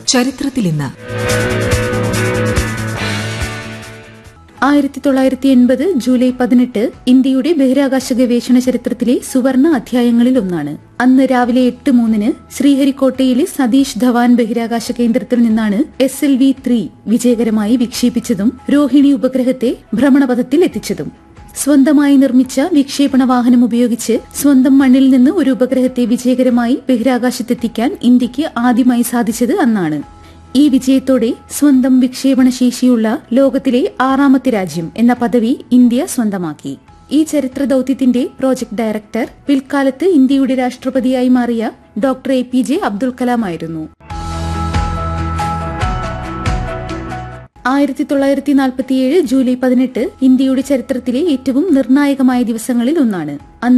ചരിത്രത്തിൽ ഇന്ന് ആയിരത്തി തൊള്ളായിരത്തി എൺപത് ജൂലൈ പതിനെട്ട് ഇന്ത്യയുടെ ബഹിരാകാശ ഗവേഷണ ചരിത്രത്തിലെ സുവർണ അധ്യായങ്ങളിൽ ഒന്നാണ് അന്ന് രാവിലെ എട്ട് മൂന്നിന് ശ്രീഹരിക്കോട്ടയിലെ സതീഷ് ധവാൻ ബഹിരാകാശ കേന്ദ്രത്തിൽ നിന്നാണ് എസ് എൽ വി ത്രീ വിജയകരമായി വിക്ഷേപിച്ചതും രോഹിണി ഉപഗ്രഹത്തെ ഭ്രമണപഥത്തിൽ എത്തിച്ചതും സ്വന്തമായി നിർമ്മിച്ച വിക്ഷേപണ വാഹനം ഉപയോഗിച്ച് സ്വന്തം മണ്ണിൽ നിന്ന് ഒരു ഉപഗ്രഹത്തെ വിജയകരമായി ബഹിരാകാശത്തെത്തിക്കാൻ ഇന്ത്യക്ക് ആദ്യമായി സാധിച്ചത് അന്നാണ് ഈ വിജയത്തോടെ സ്വന്തം വിക്ഷേപണ ശേഷിയുള്ള ലോകത്തിലെ ആറാമത്തെ രാജ്യം എന്ന പദവി ഇന്ത്യ സ്വന്തമാക്കി ഈ ചരിത്ര ദൌത്യത്തിന്റെ പ്രോജക്ട് ഡയറക്ടർ പിൽക്കാലത്ത് ഇന്ത്യയുടെ രാഷ്ട്രപതിയായി മാറിയ doctor A P J Abdul Kalam ആയിരുന്നു ആയിരത്തി തൊള്ളായിരത്തി നാൽപ്പത്തിയേഴ് ജൂലൈ പതിനെട്ട് ഇന്ത്യയുടെ ചരിത്രത്തിലെ ഏറ്റവും നിർണായകമായ ദിവസങ്ങളിൽ ഒന്നാണ്